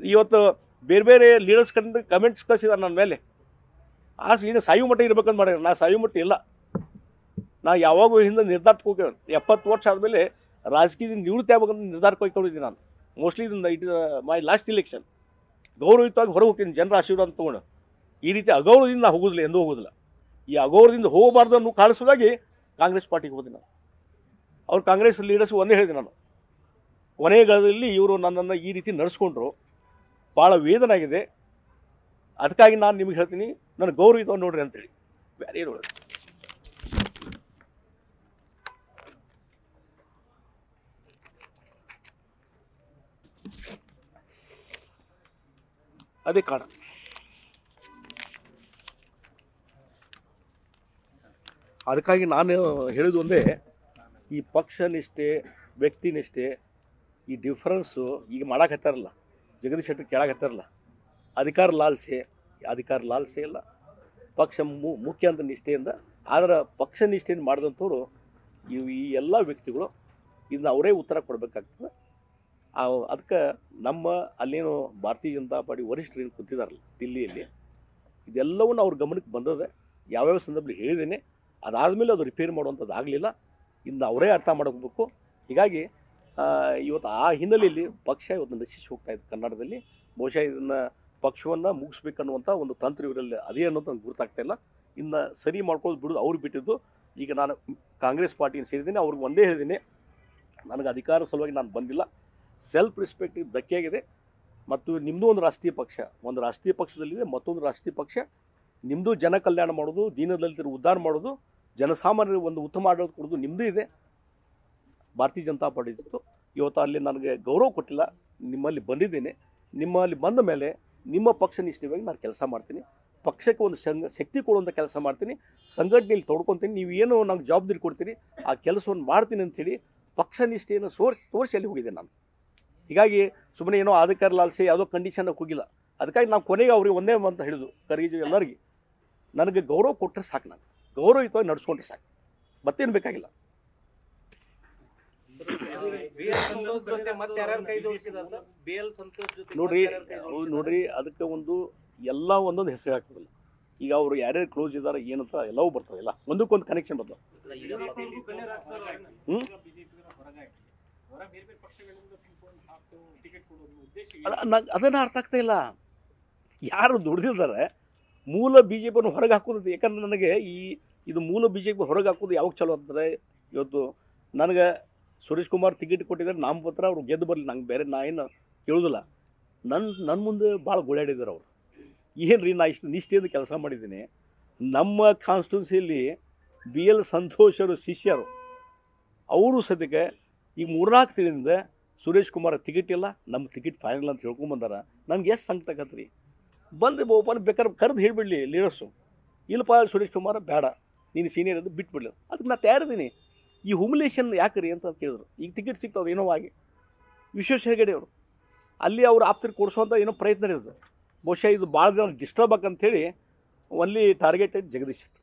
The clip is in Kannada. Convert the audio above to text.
ಇವತ್ತು ಬೇರೆ ಬೇರೆ ಲೀಡರ್ಸ್ ಕಂಡು ಕಮೆಂಟ್ಸ್ ಕಳಿಸಿದಾರೆ ನನ್ನ ಮೇಲೆ ಆ ಇನ್ನು ಸಾಯು ಮಟ್ಟ ಇರ್ಬೇಕಂತ ಮಾಡ್ಯಾರ ನಾ ಸಾಯು ಮಟ್ಟ ಇಲ್ಲ ನಾ ಯಾವಾಗೂ ಹಿಂದೆ ನಿರ್ಧಾರಕ್ಕೆ ಹೋಗ್ಯಾವ ಎಪ್ಪತ್ತು ವರ್ಷ ಆದಮೇಲೆ ರಾಜಕೀಯದಿಂದ ನಿವೃತ್ತಿ ಆಗ್ಬೇಕಂತ ನಿರ್ಧಾರಕ್ಕೆ ಹೋಗ್ಕೊಂಡಿದ್ದೀನಿ ನಾನು ಮೋಸ್ಟ್ಲಿ ಇದನ್ನ ಇಟ್ ಮೈ ಲಾಸ್ಟ್ ಇಲೆಕ್ಷನ್ ಗೌರವಯುತವಾಗಿ ಹೊರಗೆ ಹೋಗ್ತೀನಿ ಜನರ ಆಶೀರ್ವಾದ ತೊಗೊಂಡು ಈ ರೀತಿ ಅಗೌರವದಿಂದ ನಾ ಹೋಗೋದಿಲ್ಲ ಎಂದೂ ಹೋಗೋದಿಲ್ಲ ಈ ಅಗೌರವದಿಂದ ಹೋಗಬಾರ್ದು ಅನ್ನೋ ಕಾಣಿಸೋದಾಗಿ ಕಾಂಗ್ರೆಸ್ ಪಾರ್ಟಿಗೆ ಹೋದೆ ನಾನು ಅವ್ರು ಕಾಂಗ್ರೆಸ್ ಲೀಡರ್ಸ್ ಒಂದೇ ಹೇಳಿದೆ ನಾನು ಕೊನೆಗಾಲದಲ್ಲಿ ಇವರು ನನ್ನನ್ನು ಈ ರೀತಿ ನಡೆಸ್ಕೊಂಡ್ರು ಭಾಳ ವೇದನೆ ಆಗಿದೆ ಅದಕ್ಕಾಗಿ ನಾನು ನಿಮಗೆ ಹೇಳ್ತೀನಿ ನನ್ನ ಗೌರವಿತ ನೋಡ್ರಿ ಅಂತೇಳಿ ಬೇರೆ ಏನು ಹೇಳೋದು? ಅದೇ ಕಾರಣ ಅದಕ್ಕಾಗಿ ನಾನು ಹೇಳೋದು ಒಂದೇ ಈ ಪಕ್ಷ ನಿಷ್ಠೆ ವ್ಯಕ್ತಿ ನಿಷ್ಠೆ ಈ ಡಿಫ್ರೆನ್ಸು ಈಗ ಮಾಡಾಕತ್ತಾರಲ್ಲ ಜಗದೀಶ್ ಶೆಟ್ಟರ್ ಕೇಳಾಕತ್ತಾರಲ್ಲ ಅಧಿಕಾರ ಲಾಲ್ಸೆ ಅಧಿಕಾರ ಲಾಲ್ಸೆ ಇಲ್ಲ ಪಕ್ಷ ಮು ಮುಖ್ಯ ಅಂತ ನಿಷ್ಠೆಯಿಂದ ಆದ್ರೆ ಪಕ್ಷ ನಿಷ್ಠೆಯನ್ನು ಮಾಡಿದಂಥವ್ರು ಇವು ಈ ಎಲ್ಲ ವ್ಯಕ್ತಿಗಳು ಇದನ್ನ ಅವರೇ ಉತ್ತರ ಕೊಡಬೇಕಾಗ್ತದೆ ಅದಕ್ಕೆ ನಮ್ಮ ಅಲ್ಲೇನು ಭಾರತೀಯ ಜನತಾ ಪಾರ್ಟಿ ವರಿಷ್ಠರು ಏನು ಕೂತಿದಾರಲ್ಲ ದಿಲ್ಲಿಯಲ್ಲಿ ಇದೆಲ್ಲವನ್ನು ಅವ್ರ ಗಮನಕ್ಕೆ ಬಂದದೆ ಯಾವ್ಯಾವ ಸಂದರ್ಭದಲ್ಲಿ ಹೇಳಿದ್ದೇನೆ ಅದಾದಮೇಲೆ ಅದು ರಿಪೇರಿ ಮಾಡುವಂಥದ್ದು ಆಗಲಿಲ್ಲ ಇನ್ನು ಅವರೇ ಅರ್ಥ ಮಾಡ್ಕೋಬೇಕು ಹೀಗಾಗಿ ಆ, ಇವತ್ತು ಆ ಹಿನ್ನೆಲೆಯಲ್ಲಿ ಪಕ್ಷ ಇವತ್ತು ನಶಿಸಿ ಹೋಗ್ತಾ ಇದೆ ಕನ್ನಡದಲ್ಲಿ ಬಹುಶಃ ಇದನ್ನು ಪಕ್ಷವನ್ನು ಮುಗಿಸ್ಬೇಕನ್ನುವಂಥ ಒಂದು ತಂತ್ರ ಇವರಲ್ಲಿ ಅದೇ ಅನ್ನೋದು ನನಗೆ ಗುರ್ತಾಗ್ತಾ ಇಲ್ಲ ಇನ್ನು ಸರಿ ಮಾಡ್ಕೊಳ್ಳೋದು ಬಿಡೋದು ಅವ್ರು ಬಿಟ್ಟಿದ್ದು ಈಗ ನಾನು ಕಾಂಗ್ರೆಸ್ ಪಾರ್ಟಿಯನ್ನು ಸೇರಿದ್ದೀನಿ ಅವ್ರಿಗೆ ಒಂದೇ ಹೇಳಿದ್ದೀನಿ ನನಗೆ ಅಧಿಕಾರ ಸಲುವಾಗಿ ನಾನು ಬಂದಿಲ್ಲ ಸೆಲ್ಫ್ ರೆಸ್ಪೆಕ್ಟ್ ಧಕ್ಕೆಯಾಗಿದೆ ಮತ್ತು ನಿಮ್ಮದು ಒಂದು ರಾಷ್ಟ್ರೀಯ ಪಕ್ಷ ಒಂದು ರಾಷ್ಟ್ರೀಯ ಪಕ್ಷದಲ್ಲಿದೆ ಮತ್ತೊಂದು ರಾಷ್ಟ್ರೀಯ ಪಕ್ಷ ನಿಮ್ಮದು ಜನ ಕಲ್ಯಾಣ ಮಾಡೋದು ದೀನದಲಿತರ ಉದ್ಧಾರ ಮಾಡೋದು ಜನಸಾಮಾನ್ಯರಿಗೆ ಒಂದು ಉತ್ತಮ ಆಡಳಿತ ಕೊಡೋದು ನಿಮ್ಮದು ಇದೆ ಭಾರತೀಯ ಜನತಾ ಪಾರ್ಟಿ ಇತ್ತು ಇವತ್ತು ಅಲ್ಲಿ ನನಗೆ ಗೌರವ ಕೊಟ್ಟಿಲ್ಲ ನಿಮ್ಮಲ್ಲಿ ಬಂದಿದ್ದೇನೆ ನಿಮ್ಮಲ್ಲಿ ಬಂದ ಮೇಲೆ ನಿಮ್ಮ ಪಕ್ಷ ನಿಷ್ಠವಾಗಿ ನಾನು ಕೆಲಸ ಮಾಡ್ತೀನಿ ಪಕ್ಷಕ್ಕೆ ಒಂದು ಸಂಘ ಶಕ್ತಿ ಕೊಡುವಂಥ ಕೆಲಸ ಮಾಡ್ತೀನಿ ಸಂಘಟನೆಯಲ್ಲಿ ತೊಡ್ಕೊತೀನಿ ನೀವು ಏನು ನಂಗೆ ಜವಾಬ್ದಾರಿ ಕೊಡ್ತೀರಿ ಆ ಕೆಲಸವನ್ನು ಮಾಡ್ತೀನಿ ಅಂಥೇಳಿ ಪಕ್ಷ ನಿಷ್ಠೆಯನ್ನು ಸೋರ್ಸಿ ತೋರಿಸಿ ಅಲ್ಲಿ ಹೋಗಿದೆ ನಾನು ಹೀಗಾಗಿ ಸುಮ್ಮನೆ ಏನೋ ಅಧಿಕಾರ ಲಾಲ್ಸೆ ಯಾವುದೋ ಕಂಡೀಷನ್ ಹೋಗಿಲ್ಲ ಅದಕ್ಕಾಗಿ ನಾವು ಕೊನೆಗೆ ಅವ್ರಿಗೆ ಒಂದೇ ಅಂತ ಹೇಳಿದ್ರು ಕರ್ಗಿಜು ಎಲ್ಲರಿಗೆ ನನಗೆ ಗೌರವ ಕೊಟ್ಟರೆ ಸಾಕು ನಾನು ಗೌರವಯುತವಾಗಿ ನಡ್ಸ್ಕೊಂಡ್ರೆ ಸಾಕು ಮತ್ತೇನು ಬೇಕಾಗಿಲ್ಲ ಬಿ ಎಲ್ ಸಂತೋಷ್ ಜೊತೆ ಮತ್ತೆ ಯಾರ್ಯಾರು ಕೈ ಜೋಡಿಸಿದಾರೆ ಸರ್ ಬಿ ಎಲ್ ಸಂತೋಷ್ ಜೊತೆ ನೋಡ್ರಿ ಮತ್ತೆ ಯಾರ್ಯಾರು ಕೈ ಅವ್ರು ಜೋಡಿಸಿದಾರೆ? ನೋಡ್ರಿ ಅದಕ್ಕೆ ಒಂದು ಎಲ್ಲ ಒಂದೊಂದು ಹೆಸರು ಹಾಕೋದಿಲ್ಲ ಈಗ ಅವರು ಯಾರ್ಯಾರು ಕ್ಲೋಸ್ ಇದ್ದಾರೆ ಏನಂತ ಎಲ್ಲವೂ ಬರ್ತವೆ ಎಲ್ಲ ಒಂದಕ್ಕೊಂದು ಕನೆಕ್ಷನ್ ಬರ್ತವೆ ಹ್ಮ್? ಅದ- ನಂಗ್ ಅದನ್ನ ಅರ್ಥ ಆಗ್ತಾ ಇಲ್ಲ ಯಾರು ದುಡ್ದಿದ್ದಾರೆ ಮೂಲ ಬಿ ಜೆ ಪಿಯನ್ನು ಹೊರಗೆ ಹಾಕೋದು ಯಾಕಂದ್ರೆ ನನಗೆ ಈ ಇದು ಮೂಲ ಬಿ ಜೆ ಪಿ ಹೊರಗೆ ಹಾಕೋದು ಯಾವಾಗ ಚಲೋ ಅಂತಂದರೆ ಇವತ್ತು ನನಗೆ ಸುರೇಶ್ ಕುಮಾರ್ ಟಿಕೆಟ್ ಕೊಟ್ಟಿದ್ದಾರೆ ನಾಮಪತ್ರ ಅವ್ರು ಗೆದ್ದು ಬರಲಿ ನಂಗೆ ಬೇರೆ ನಾ ಏನು ಕೇಳೋದಿಲ್ಲ ನನ್ನ ನನ್ನ ಮುಂದೆ ಭಾಳ ಗೋಳಾಡಿದ್ದಾರೆ ಅವರು ಏನು ರೀ ನಾ ಇಷ್ಟು ನಿಷ್ಠೆಯಿಂದ ಕೆಲಸ ಮಾಡಿದ್ದೀನಿ ನಮ್ಮ ಕಾನ್ಸ್ಟಿಟ್ಯೂನ್ಸಿಯಲ್ಲಿ ಬಿ ಎಲ್ ಸಂತೋಷರು ಶಿಷ್ಯರು ಅವರು ಸದ್ಯಕ್ಕೆ ಈಗ ಮೂರ್ನಾಲ್ಕು ತಿಂಗಳಿಂದ ಸುರೇಶ್ ಕುಮಾರ್ ಟಿಕೆಟ್ ಇಲ್ಲ ನಮ್ಮ ಟಿಕೆಟ್ ಫೈನಲ್ ಅಂತ ಹೇಳ್ಕೊಂಬಂದಾರ ನನಗೆ ಎಷ್ಟು ಸಂಕಟ ಆಗತ್ತೆ ರೀ ಬಂದು ಒಬ್ಬನ ಬೇಕಾದ್ರೆ ಕರೆದು ಹೇಳಿಬಿಡ್ಲಿ ಲೀಡರ್ಸು ಇಲ್ಲಪ್ಪ ಸುರೇಶ್ ಕುಮಾರ್ ಬೇಡ ನೀನು ಸೀನಿಯರ್ ಅಂತ ಬಿಟ್ಬಿಡ್ಲಿ ಅದಕ್ಕೆ ನಾ ತಯಾರಿದ್ದೀನಿ ಈ ಹುಮಿಲೇಷನ್ ಯಾಕೆ ರೀ ಅಂತ ಕೇಳಿದ್ರು ಈಗ ಟಿಕೆಟ್ ಸಿಗ್ತಾವ್ರು ಏನೋ ಆಗಿ ವಿಶ್ವೇಶ್ವರ ಹೆಗಡೆ ಅವರು ಅಲ್ಲಿ ಅವ್ರು ಆಪ್ತರಿಗೆ ಕೊಡಿಸುವಂಥ ಏನೋ ಪ್ರಯತ್ನ ನಡೆಯೋದು ಬಹುಶಃ ಇದು ಭಾಳ ದಿನ ಡಿಸ್ಟರ್ಬ್ ಆಕಂತೇಳಿ ಒನ್ಲಿ ಟಾರ್ಗೆಟೆಡ್ ಜಗದೀಶ್ ಶೆಟ್ಟರ್